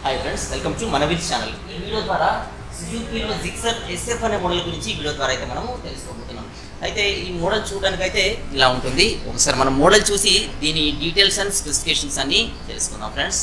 hi friends welcome to మనవిల్ channel ఈ video ద్వారా సుజుకీలో జిక్సర్ ఎస్ఎఫ్ అనే మోడల్ గురించి ఈ వీడియో ద్వారా అయితే మనము తెలుసుకోబోతున్నాం అయితే ఈ మోడల్ చూడడానికి అయితే ఇలా ఉంటుంది ఒకసారి మనం మోడల్ చూసి దీని డీటెయిల్స్ అండ్ స్పెసిఫికేషన్స్ అన్ని తెలుసుకుందాం ఫ్రెండ్స్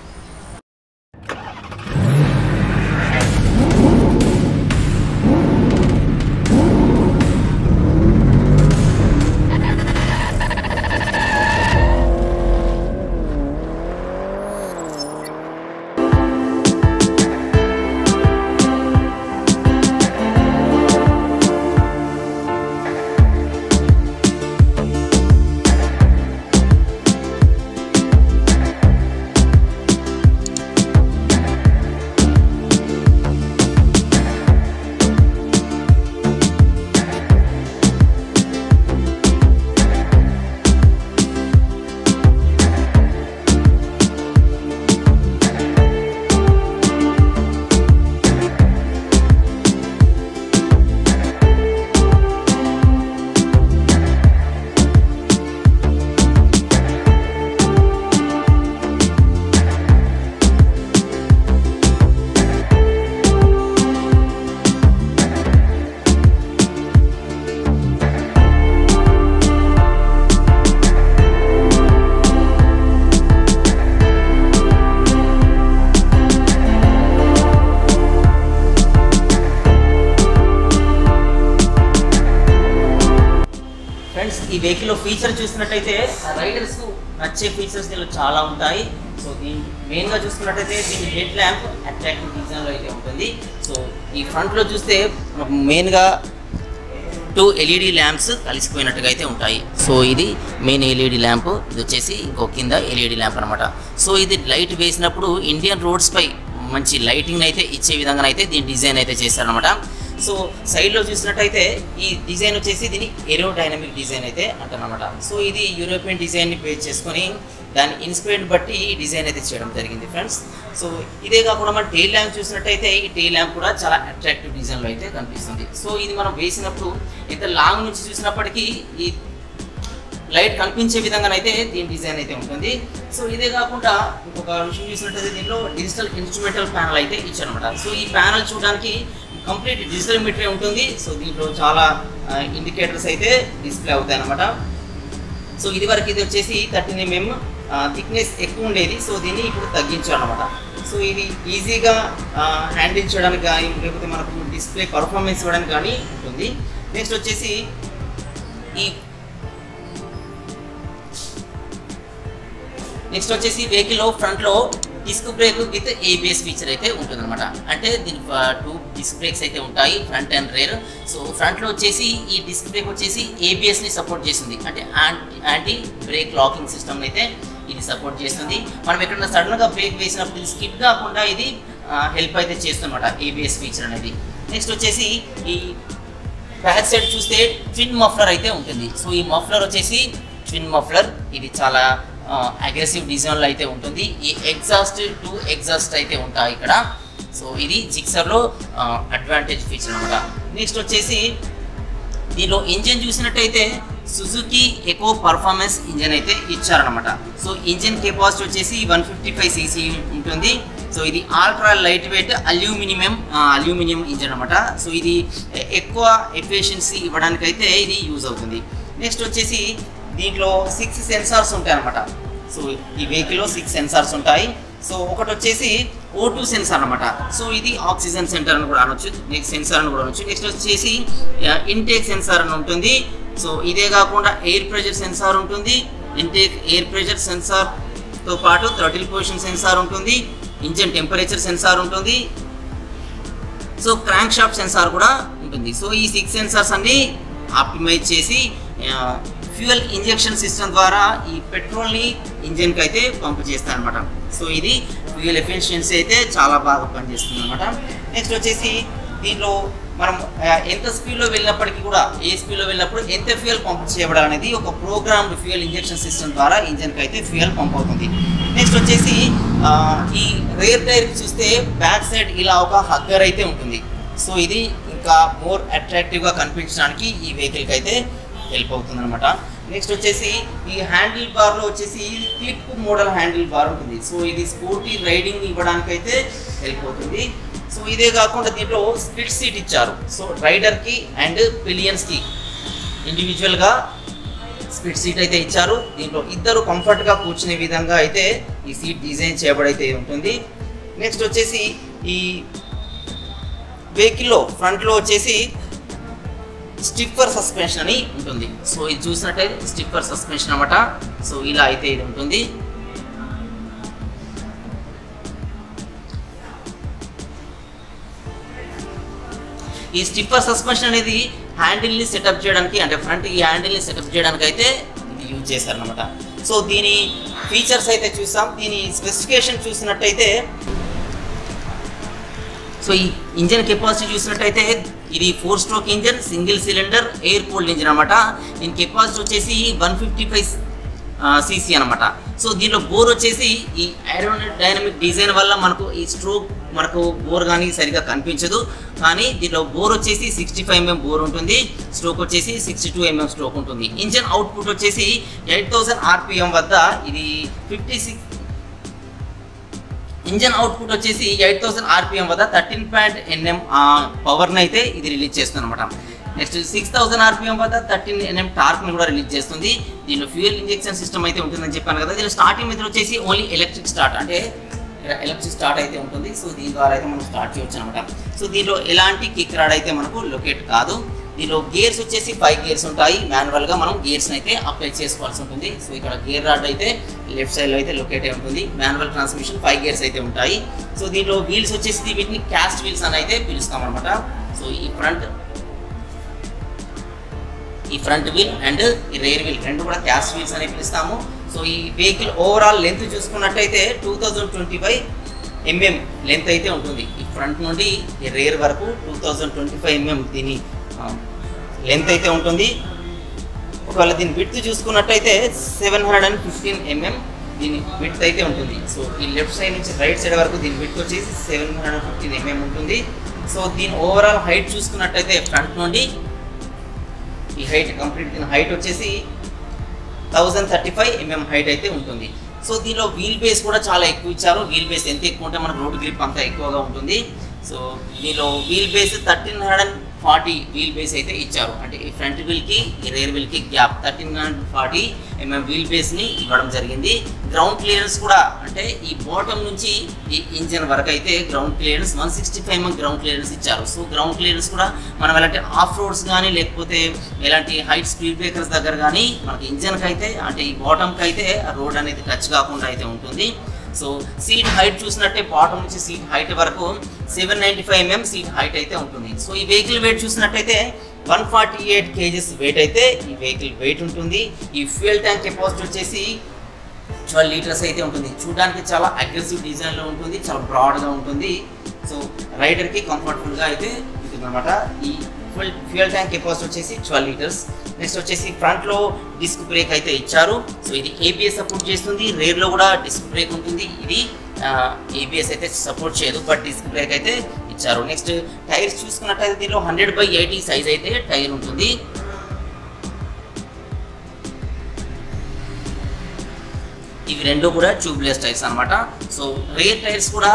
ఫ్రెండ్స్ ఈ వెహికల్ ఫీచర్ చూసినట్టయితే రైడర్స్ నచ్చే ఫీచర్స్ దీనిలో చాలా ఉంటాయి సో దీని మెయిన్గా చూసుకున్నట్టయితే దీని హెడ్ ల్యాంప్ అట్రాక్టివ్ డిజైన్లో అయితే ఉంటుంది సో ఈ ఫ్రంట్లో చూస్తే మనకు మెయిన్గా టూ ఎల్ఈడి ల్యాంప్స్ కలిసిపోయినట్టుగా అయితే ఉంటాయి సో ఇది మెయిన్ ఎల్ఈడి ల్యాంప్ ఇది వచ్చేసి ఇంకో కింద ఎల్ఈడి ల్యాంప్ అనమాట సో ఇది లైట్ వేసినప్పుడు ఇండియన్ రోడ్స్ పై మంచి లైటింగ్ అయితే ఇచ్చే విధంగా అయితే దీని డిజైన్ అయితే చేశారనమాట సో సైడ్లో చూసినట్టయితే ఈ డిజైన్ వచ్చేసి దీని ఏరో డైనమిక్ డిజైన్ అయితే అంటారనమాట సో ఇది యూరోపియన్ డిజైన్ని బేస్ చేసుకొని దాని ఇన్స్పైర్డ్ బట్టి ఈ డిజైన్ అయితే చేయడం జరిగింది ఫ్రెండ్స్ సో ఇదే కాకుండా మన టెయిల్ ల్యాంప్ చూసినట్టయితే ఈ టెయిల్ ల్యాంప్ కూడా చాలా అట్రాక్టివ్ డిజైన్లో అయితే కనిపిస్తుంది సో ఇది మనం వేసినప్పుడు ఎంత లాంగ్ నుంచి చూసినప్పటికీ ఈ లైట్ కనిపించే విధంగానైతే దీని డిజైన్ అయితే ఉంటుంది సో ఇదే కాకుండా ఇంకొక విషయం చూసినట్టయితే దీనిలో డిజిటల్ ఇన్స్ట్రుమెంటల్ ప్యానల్ అయితే ఇచ్చారనమాట సో ఈ ప్యానల్ చూడడానికి కంప్లీట్ డిజిటల్ మీటరే ఉంటుంది సో దీంట్లో చాలా ఇండికేటర్స్ అయితే డిస్ప్లే అవుతాయి అనమాట సో ఇది వరకు ఇది వచ్చేసి థర్టీన్ ఎంఎం థిక్నెస్ ఎక్కువ ఉండేది సో దీన్ని ఇప్పుడు తగ్గించారు అనమాట సో ఇది ఈజీగా హ్యాండిల్ చేయడానికి కానీ లేకపోతే మనకు డిస్ప్లే పర్ఫార్మెన్స్ ఇవ్వడానికి కానీ ఉంటుంది నెక్స్ట్ వచ్చేసి ఈ నెక్స్ట్ వచ్చేసి వెహికల్లో ఫ్రంట్లో disc brake with ABS feature అయితే ఉంటుందన్నమాట అంటే దీని టూ డిస్క్ బ్రేక్స్ అయితే ఉంటాయి ఫ్రంట్ అండ్ రేర్ సో ఫ్రంట్లో వచ్చేసి ఈ డిస్క్ బ్రేక్ వచ్చేసి ఏబిఎస్ని సపోర్ట్ చేస్తుంది అంటే యాంటీ బ్రేక్ లాకింగ్ సిస్టమ్ అయితే ఇది సపోర్ట్ చేస్తుంది మనం ఎక్కడైనా సడన్గా బ్రేక్ వేసినప్పుడు ఇది స్కిప్ కాకుండా ఇది హెల్ప్ అయితే చేస్తుందన్నమాట ఏబిఎస్ ఫీచర్ అనేది నెక్స్ట్ వచ్చేసి ఈ బ్యాక్ సైడ్ చూస్తే ట్విన్ మఫ్లర్ అయితే ఉంటుంది సో ఈ మఫ్లర్ వచ్చేసి ట్విన్ మఫ్లర్ ఇది చాలా అగ్రెసివ్ డిజైన్లో అయితే ఉంటుంది ఈ ఎగ్జాస్ట్ టూ ఎగ్జాస్ట్ అయితే ఉంటాయి ఇక్కడ సో ఇది జిక్సర్లో అడ్వాంటేజ్ ఫీచర్ అనమాట నెక్స్ట్ వచ్చేసి దీనిలో ఇంజన్ చూసినట్టయితే సుజుకి ఎకో పర్ఫార్మెన్స్ ఇంజన్ అయితే ఇచ్చారనమాట సో ఇంజన్ కెపాసిటీ వచ్చేసి వన్ ఫిఫ్టీ ఫైవ్ సీసీ ఉంటుంది సో ఇది ultra light weight aluminium aluminium engine అనమాట సో ఇది ఎక్కువ ఎఫిషియన్సీ ఇవ్వడానికైతే ఇది యూజ్ అవుతుంది నెక్స్ట్ వచ్చేసి దీంట్లో సిక్స్ సెన్సార్స్ ఉంటాయి అనమాట సో ఈ వెహికల్లో సిక్స్ సెన్సార్స్ ఉంటాయి సో ఒకటి వచ్చేసి ఓ టూ సెన్సార్ అనమాట సో ఇది ఆక్సిజన్ సెంటర్ అని కూడా అనొచ్చు నెక్స్ట్ సెన్సార్ అని కూడా అనొచ్చు నెక్స్ట్ వచ్చేసి ఇంటేక్ సెన్సార్ అని ఉంటుంది సో ఇదే కాకుండా ఎయిర్ ప్రెషర్ సెన్సార్ ఉంటుంది ఇంటేక్ ఎయిర్ ప్రెషర్ సెన్సార్తో పాటు థ్రటిల్ పొజిషన్ సెన్సార్ ఉంటుంది ఇంజన్ టెంపరేచర్ సెన్సార్ ఉంటుంది సో క్రాంక్ షాఫ్ట్ సెన్సార్ కూడా ఉంటుంది సో ఈ సిక్స్ సెన్సార్స్ అన్ని ఆప్టిమైజ్ చేసి ఫ్యూయల్ ఇంజెక్షన్ సిస్టమ్ ద్వారా ఈ పెట్రోల్ని ఇంజన్కి అయితే పంపు చేస్తాయి అనమాట సో ఇది ఫ్యూయల్ ఎఫిషియన్సీ అయితే చాలా బాగా పనిచేస్తుంది అనమాట నెక్స్ట్ వచ్చేసి దీంట్లో మనం ఎంత స్పీడ్లో వెళ్ళినప్పటికీ కూడా ఏ స్పీడ్లో వెళ్ళినప్పుడు ఎంత ఫ్యూయల్ పంప్ చేయబడం అనేది ఒక ప్రోగ్రామ్డ్ ఫ్యూయల్ ఇంజెక్షన్ సిస్టమ్ ద్వారా ఇంజన్కి అయితే ఫ్యూయల్ పంప్ అవుతుంది నెక్స్ట్ వచ్చేసి ఈ రేర్ టైర్ చూస్తే బ్యాక్ సైడ్ ఇలా ఒక హగ్గర్ అయితే ఉంటుంది సో ఇది ఇంకా మోర్ అట్రాక్టివ్గా కనిపించడానికి ఈ వెహికల్కి అయితే హెల్ప్ అవుతుంది అనమాట నెక్స్ట్ వచ్చేసి ఈ హ్యాండిల్ బార్ లో వచ్చేసి క్లిప్ మోడల్ హ్యాండిల్ బార్ ఉంటుంది సో ఇది స్పోర్టీ రైడింగ్ ఇవ్వడానికి అయితే వెళ్ళిపోతుంది సో ఇదే కాకుండా దీంట్లో స్ప్లిట్ సీట్ ఇచ్చారు సో రైడర్ కి అండ్ పిలియన్స్ కి ఇండివిజువల్ గా స్ప్లిట్ సీట్ అయితే ఇచ్చారు దీంట్లో ఇద్దరు కంఫర్ట్ గా కూర్చునే విధంగా అయితే ఈ సీట్ డిజైన్ చేయబడైతే ఉంటుంది నెక్స్ట్ వచ్చేసి ఈ వెహికల్లో ఫ్రంట్లో వచ్చేసి స్టిఫర్ సస్పెన్షన్ అని ఉంటుంది సో ఇది చూసినట్టయితే స్టిఫర్ సస్పెన్షన్ అన్నమాట సో ఇలా అయితే ఇది ఉంటుంది ఈ స్టిఫర్ సస్పెన్షన్ అనేది హ్యాండిల్ని సెటప్ చేయడానికి అంటే ఫ్రంట్ ఈ హ్యాండిల్ని సెటప్ చేయడానికి అయితే ఇది యూజ్ చేశారనమాట సో దీని ఫీచర్స్ అయితే చూసాం దీని స్పెసిఫికేషన్ చూసినట్టయితే సో ఈ ఇంజన్ కెపాసిటీ చూసినట్టయితే ఇది four stroke engine single cylinder air cooled engine అనమాట దీని కెపాసిటీ వచ్చేసి వన్ ఫిఫ్టీ ఫైవ్ సీసీ అనమాట సో దీనిలో బోర్ వచ్చేసి ఈ డైనమిక్ డిజైన్ వల్ల మనకు ఈ స్ట్రోక్ మనకు బోర్ కానీ సరిగా కనిపించదు కానీ దీనిలో బోర్ వచ్చేసి సిక్స్టీ ఫైవ్ ఎంఎం బోర్ ఉంటుంది స్ట్రోక్ వచ్చేసి సిక్స్టీ టూ ఎంఎం స్ట్రోక్ ఉంటుంది ఇంజన్ అవుట్పుట్ వచ్చేసి ఎయిట్ థౌసండ్ ఆర్పిఎం వద్ద ఇది ఫిఫ్టీ సిక్స్ ఇంజన్ అవుట్పుట్ వచ్చేసి ఎయిట్ థౌసండ్ ఆర్పిఎం వద్ద థర్టీన్ పాయింట్ ఎన్ఎం పవర్ని అయితే ఇది రిలీజ్ చేస్తుంది అనమాట నెక్స్ట్ సిక్స్ థౌసండ్ ఆర్పిఎం వద్ద థర్టీన్ ఎన్ఎం టార్క్ని కూడా రిలీజ్ చేస్తుంది దీనిలో ఫ్యూయల్ ఇంజెక్షన్ సిస్టమ్ అయితే ఉంటుందని చెప్పాను కదా దీనిలో స్టార్టింగ్ మెథడ్ వచ్చేసి ఓన్లీ ఎలక్ట్రిక్ స్టార్ట్ అంటే ఎలక్ట్రిక్ స్టార్ట్ అయితే ఉంటుంది సో దీని ద్వారా అయితే మనం స్టార్ట్ చేయొచ్చు అనమాట సో దీనిలో ఎలాంటి కిక్ రాడ్ అయితే మనకు లొకేట్ కాదు దీనిలో గేర్స్ వచ్చేసి ఫైవ్ గేర్స్ ఉంటాయి మాన్యువల్గా మనం గేర్స్ అయితే అప్లై చేసుకోవాల్సి ఉంటుంది సో ఇక్కడ గేర్ రాడ్ అయితే లెఫ్ట్ సైడ్లో అయితే లొకేట్ అయి ఉంటుంది మాన్యువల్ ట్రాన్స్మిషన్ ఫైవ్ గేర్స్ అయితే ఉంటాయి సో దీనిలో వీల్స్ వచ్చేసి వీటిని క్యాస్ట్ వీల్స్ అని అయితే పిలుస్తాం అనమాట సో ఈ ఫ్రంట్ ఈ ఫ్రంట్ వీల్ అండ్ ఈ రేర్ వీల్ రెండు కూడా క్యాస్ట్ వీల్స్ అని పిలుస్తాము సో ఈ వెహికల్ ఓవరాల్ లెంత్ చూసుకున్నట్టయితే two thousand twenty five mm length అయితే ఉంటుంది ఈ ఫ్రంట్ నుండి ఈ రేర్ వరకు two thousand twenty five mm దీని లెంత్ అయితే ఉంటుంది ఒకవేళ దీని విడ్త్ చూసుకున్నట్టయితే seven hundred and fifteen mm దీని విడ్త్ అయితే ఉంటుంది సో ఈ లెఫ్ట్ సైడ్ నుంచి రైట్ సైడ్ వరకు దీని విడ్త్ వచ్చేసి seven hundred and fifteen mm ఉంటుంది సో దీని ఓవరాల్ హైట్ చూసుకున్నట్టయితే ఫ్రంట్ నుండి ఈ హైట్ కంప్లీట్ దీని హైట్ వచ్చేసి thousand thirty five mm height అయితే ఉంటుంది సో దీనిలో వీల్ బేస్ కూడా చాలా ఎక్కువ ఇచ్చారు వీల్ బేస్ ఎంత ఎక్కువ ఉంటే మనకు రోడ్ గ్రిప్ అంత ఎక్కువగా ఉంటుంది సో దీనిలో wheelbase thirteen hundred and forty wheelbase అయితే ఇచ్చారు అంటే ఈ ఫ్రంట్ వీల్కి ఈ రేర్ వీల్కి gap thirteen hundred forty mm వీల్ బేస్ని ఇవ్వడం జరిగింది గ్రౌండ్ క్లియరెన్స్ కూడా అంటే ఈ బాటమ్ నుంచి ఈ ఇంజన్ వరకు అయితే ground clearance one sixty five mm ground clearance ఇచ్చారు సో గ్రౌండ్ క్లియరెన్స్ కూడా మనం ఎలాంటి ఆఫ్ రోడ్స్ కానీ లేకపోతే ఎలాంటి హైట్ స్పీడ్ బ్రేకర్స్ దగ్గర కానీ మనకి ఇంజన్కి అయితే అంటే ఈ బాటమ్కి అయితే ఆ రోడ్ అనేది టచ్ కాకుండా అయితే ఉంటుంది సో సీట్ హైట్ చూసినట్టే బాటమ్ నుంచి సీట్ హైట్ వరకు seven ninety five mm seat height అయితే ఉంటుంది సో ఈ వెహికల్ వెయిట్ చూసినట్టయితే one forty eight kgs weight అయితే ఈ వెహికల్ వెయిట్ ఉంటుంది ఈ ఫ్యూయల్ ట్యాంక్ కెపాసిటీ వచ్చేసి ట్వెల్వ్ లీటర్స్ అయితే ఉంటుంది చూడడానికి చాలా అగ్రెసివ్ డిజైన్లో ఉంటుంది చాలా బ్రాడ్గా ఉంటుంది సో రైడర్కి కంఫర్టబుల్గా అయితే ఉంటుంది అనమాట ఈ ఫుల్ ఫ్యూయల్ ట్యాంక్ కెపాసిటీ వచ్చేసి ట్వెల్వ్ లీటర్స్ నెక్స్ట్ వచ్చేసి ఫ్రంట్లో డిస్క్ బ్రేక్ అయితే ఇచ్చారు సో ఇది ఏబిఎస్ సపోర్ట్ చేస్తుంది రేర్లో కూడా డిస్క్ బ్రేక్ ఉంటుంది ఇది ఏబిఎస్ అయితే సపోర్ట్ చేయదు బట్ డిస్క్ బ్రేక్ అయితే ఇచ్చారు నెక్స్ట్ టైర్స్ చూసుకున్నట్టయితే దీనిలో హండ్రెడ్ బై ఎయిటీ సైజ్ అయితే టైర్ ఉంటుంది ఇవి రెండు కూడా ట్యూబ్లెస్ టైర్స్ అన్నమాట సో రేర్ టైర్స్ కూడా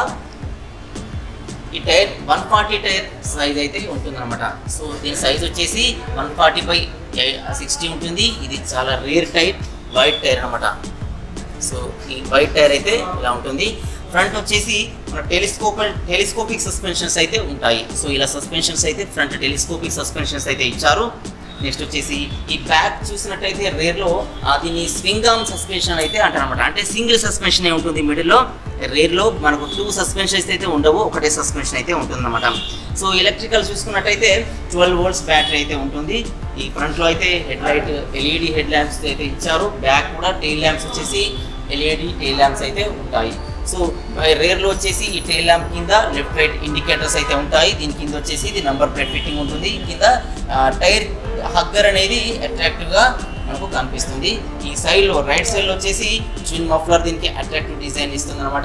ఈ tyre one forty tyre size అయితే ఉంటుందన్నమాట సో దీని సైజ్ వచ్చేసి వన్ ఫార్టీ బై సిక్స్టీ ఉంటుంది ఇది చాలా రేర్ టైర్ వైట్ టైర్ అనమాట సో ఈ వైట్ టైర్ అయితే ఇలా ఉంటుంది ఫ్రంట్ వచ్చేసి మన టెలిస్కోప్ టెలిస్కోపిక్ సస్పెన్షన్స్ అయితే ఉంటాయి సో ఇలా సస్పెన్షన్స్ అయితే ఫ్రంట్ టెలిస్కోపిక్ సస్పెన్షన్స్ అయితే ఇచ్చారు నెక్స్ట్ వచ్చేసి ఈ బ్యాక్ చూసినట్టయితే రేర్లో దీని స్వింగ్ ఆర్మ్ సస్పెన్షన్ అయితే అంటారనమాట అంటే సింగిల్ సస్పెన్షన్ ఉంటుంది మిడిల్లో రేర్లో మనకు టూ సస్పెన్షన్స్ అయితే ఉండవు ఒకటే సస్పెన్షన్ అయితే ఉంటుందన్నమాట సో ఎలక్ట్రికల్ చూసుకున్నట్టయితే ట్వెల్వ్ వోల్ట్స్ బ్యాటరీ అయితే ఉంటుంది ఈ ఫ్రంట్లో అయితే headlight LED head lamps అయితే ఇచ్చారు బ్యాక్ కూడా టెయిల్ ల్యాంప్స్ వచ్చేసి ఎల్ఈడి టెయిల్ ల్యాంప్స్ అయితే ఉంటాయి సో రేర్లో వచ్చేసి ఈ టెయిల్ ల్యాంప్ కింద లెఫ్ట్ రైట్ ఇండికేటర్స్ అయితే ఉంటాయి దీని కింద వచ్చేసి ఇది నంబర్ ప్లేట్ ఫిట్టింగ్ ఉంటుంది కింద టైర్ హగ్గర్ అనేది అట్రాక్టివ్గా మనకు కనిపిస్తుంది ఈ సైడ్లో రైట్ సైడ్లో వచ్చేసి ట్విన్ మఫ్లర్ దీనికి అట్రాక్టివ్ డిజైన్ ఇస్తుంది అనమాట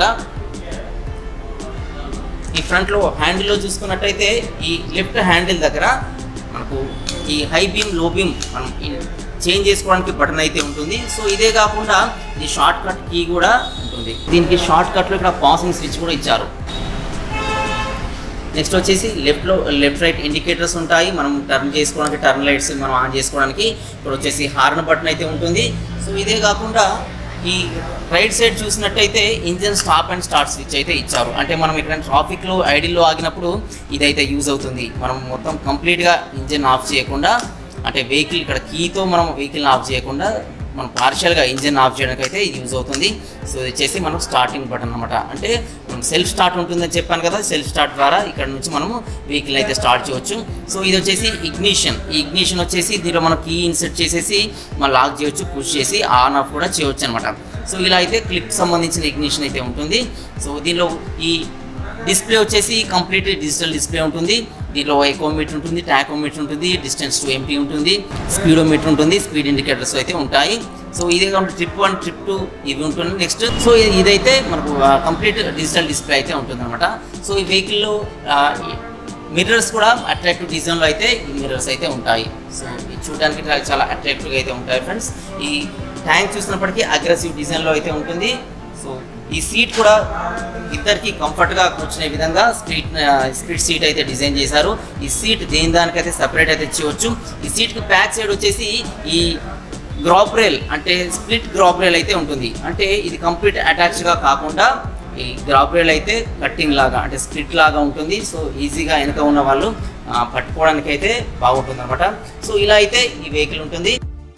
ఈ ఫ్రంట్లో హ్యాండిల్లో చూసుకున్నట్టయితే ఈ లెఫ్ట్ హ్యాండిల్ దగ్గర మనకు ఈ హై బీమ్ లో బీమ్ మనం చేంజ్ చేసుకోవడానికి బటన్ అయితే ఉంటుంది సో ఇదే కాకుండా ఈ షార్ట్ కట్ కీ కూడా ఉంటుంది దీనికి షార్ట్ కట్లో ఇక్కడ పాసింగ్ స్విచ్ కూడా ఇచ్చారు నెక్స్ట్ వచ్చేసి లెఫ్ట్లో లెఫ్ట్ రైట్ ఇండికేటర్స్ ఉంటాయి మనం టర్న్ చేసుకోవడానికి టర్న్ లైట్స్ మనం ఆన్ చేసుకోవడానికి ఇక్కడ వచ్చేసి హార్న్ బటన్ అయితే ఉంటుంది సో ఇదే కాకుండా ఈ రైట్ సైడ్ చూసినట్టయితే engine stop and start switch అయితే ఇచ్చారు అంటే మనం ఇక్కడ ట్రాఫిక్లో ఐడిల్లో ఆగినప్పుడు ఇదైతే యూజ్ అవుతుంది మనం మొత్తం కంప్లీట్గా ఇంజన్ ఆఫ్ చేయకుండా అంటే వెహికల్ ఇక్కడ కీతో మనం వెహికల్ని ఆఫ్ చేయకుండా మనం పార్షియల్గా ఇంజిన్ ఆఫ్ చేయడానికి అయితే ఇది యూజ్ అవుతుంది సో ఇది వచ్చేసి మనం స్టార్టింగ్ బటన్ అనమాట అంటే మనం సెల్ఫ్ స్టార్ట్ ఉంటుందని చెప్పాను కదా సెల్ఫ్ స్టార్ట్ ద్వారా ఇక్కడ నుంచి మనము వెహికల్ అయితే స్టార్ట్ చేయవచ్చు సో ఇది వచ్చేసి ఇగ్నిషన్ ఈ ఇగ్నిషన్ వచ్చేసి దీనిలో మనం కీ ఇన్సెట్ చేసేసి మనం లాక్ చేయొచ్చు పుష్ చేసి ఆన్ ఆఫ్ కూడా చేయొచ్చు అనమాట సో ఇలా అయితే క్లిక్ సంబంధించిన ఇగ్నిషన్ అయితే ఉంటుంది సో దీనిలో ఈ డిస్ప్లే వచ్చేసి కంప్లీట్ డిజిటల్ డిస్ప్లే ఉంటుంది దీనిలో ఎకోమీటర్ ఉంటుంది టాకోమీటర్ ఉంటుంది డిస్టెన్స్ టు ఎంపీ ఉంటుంది స్పీడోమీటర్ ఉంటుంది స్పీడ్ ఇండికేటర్స్ అయితే ఉంటాయి సో ఇదే కాకుండా ట్రిప్ వన్ ట్రిప్ టూ ఇవి ఉంటుంది నెక్స్ట్ సో ఇది- ఇదైతే మనకు కంప్లీట్ డిజిటల్ డిస్ప్లే అయితే ఉంటుంది అనమాట సో ఈ వెహికల్లో మిర్రర్స్ కూడా అట్రాక్టివ్ డిజైన్లో అయితే ఈ మిర్రర్స్ అయితే ఉంటాయి సో ఇది చూడడానికి చాలా- చాలా అట్రాక్టివ్గా అయితే ఉంటాయి ఫ్రెండ్స్ ఈ ట్యాంక్ చూసినప్పటికీ అగ్రెసివ్ డిజైన్లో అయితే ఉంటుంది సో ఈ సీట్ కూడా ఇద్దరికి కంఫర్ట్గా కూర్చునే విధంగా స్ప్లిట్ స్ప్లిట్ సీట్ అయితే డిజైన్ చేశారు ఈ సీట్ దేని దానికైతే సపరేట్ అయితే ఇచ్చేయచ్చు ఈ సీట్కి బ్యాక్ సైడ్ వచ్చేసి ఈ గ్రాబ్రేల్ అంటే స్ప్లిట్ గ్రాబ్రేల్ అయితే ఉంటుంది అంటే ఇది కంప్లీట్ అటాచ్గా కాకుండా ఈ గ్రాబ్రేల్ అయితే కట్టింగ్ లాగా అంటే స్ప్లిట్ లాగా ఉంటుంది సో ఈజీగా వెనక ఉన్న వాళ్ళు ఆ, పట్టుకోవడానికి అయితే బాగుంటుంది అనమాట సో ఇలా అయితే ఈ వెహికల్ ఉంటుంది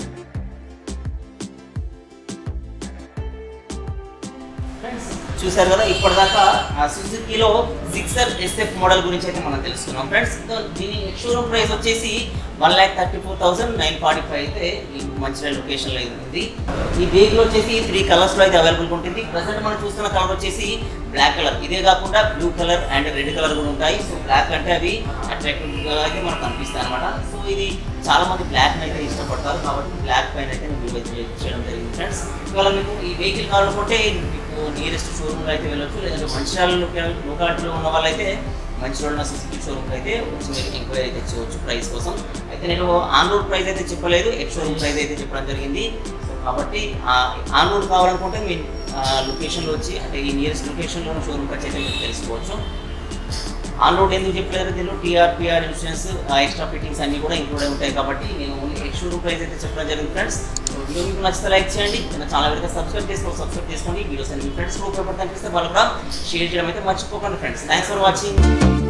చూసారు కదా ఇప్పటిదాకా ఆ సుజుకిలో సిక్సర్ ఎస్ఎఫ్ మోడల్ గురించి అయితే మనం తెలుసుకున్నాం ఫ్రెండ్స్ దీని షోరూమ్ ప్రైస్ వచ్చేసి one lakh thirty four thousand nine forty five అయితే ఈ మంచిర్యాల లొకేషన్లో ఉంది ఈ వెహికల్ వచ్చేసి త్రీ కలర్స్లో అయితే అవైలబుల్ ఉంటుంది ప్రజెంట్ మనం చూస్తున్న కలర్ వచ్చేసి బ్లాక్ కలర్ ఇదే కాకుండా blue colour and red colour కూడా ఉంటాయి సో బ్లాక్ అంటే అవి అట్రాక్టివ్గా అయితే మనకు కనిపిస్తాయి అనమాట సో ఇది చాలా మంది బ్లాక్ అయితే ఇష్టపడతారు కాబట్టి బ్లాక్ పైన అయితే నేను వీడియో చే- చేయడం జరిగింది ఫ్రెండ్స్ ఇవాళ మీకు ఈ వెహికల్ కావాలనుకుంటే మీకు నియరెస్ట్ షోరూమ్లో అయితే వెళ్ళొచ్చు లేదంటే మంచిర్యాల లోకాలిటీలో ఉన్న వాళ్ళైతే మంచిర్యాల సుజుకి షోరూమ్కి అయితే వచ్చి మీరు ఎంక్వైరీ అయితే చేయవచ్చు ప్రైస్ కోసం అయితే నేను ఆన్ రోడ్ ప్రైస్ అయితే చెప్పలేదు ఎక్స్ షోరూమ్ ప్రైస్ అయితే చెప్పడం జరిగింది సో కాబట్టి ఆన్ రోడ్ కావాలనుకుంటే మీ లొకేషన్లో వచ్చి అంటే ఈ నియరెస్ట్ లొకేషన్లో ఉన్న షోరూమ్కి వచ్చి అయితే మీరు తెలుసుకోవచ్చు ఆన్ రోడ్ ఎందుకు చెప్పలేదు దీనిలో టీఆర్పిఆర్ ఇన్సూరెన్స్ ఎక్స్ట్రా ఫిట్టింగ్స్ అన్ని కూడా ఇంక్లూడ్ అయి ఉంటాయి కాబట్టి నేను ఓన్లీ ఎక్స్ షోరూమ్ ప్రైస్ అయితే చెప్పడం జరిగింది ఫ్రెండ్స్ వీడియో మీకు నచ్చితే లైక్ చేయండి నా ఛానల్ అయితే సబ్స్క్రైబ్ చేసుకోండి సబ్స్క్రైబ్ చేసుకోండి వీడియోస్ అన్ని మీ ఫ్రెండ్స్ ఉపయోగపడితే అనిపిస్తే వాళ్ళు కూడా షేర్ చేయడం అయితే మర్చిపోకండి ఫ్రెండ్స్ థ్యాంక్స్ ఫర్ వాచింగ్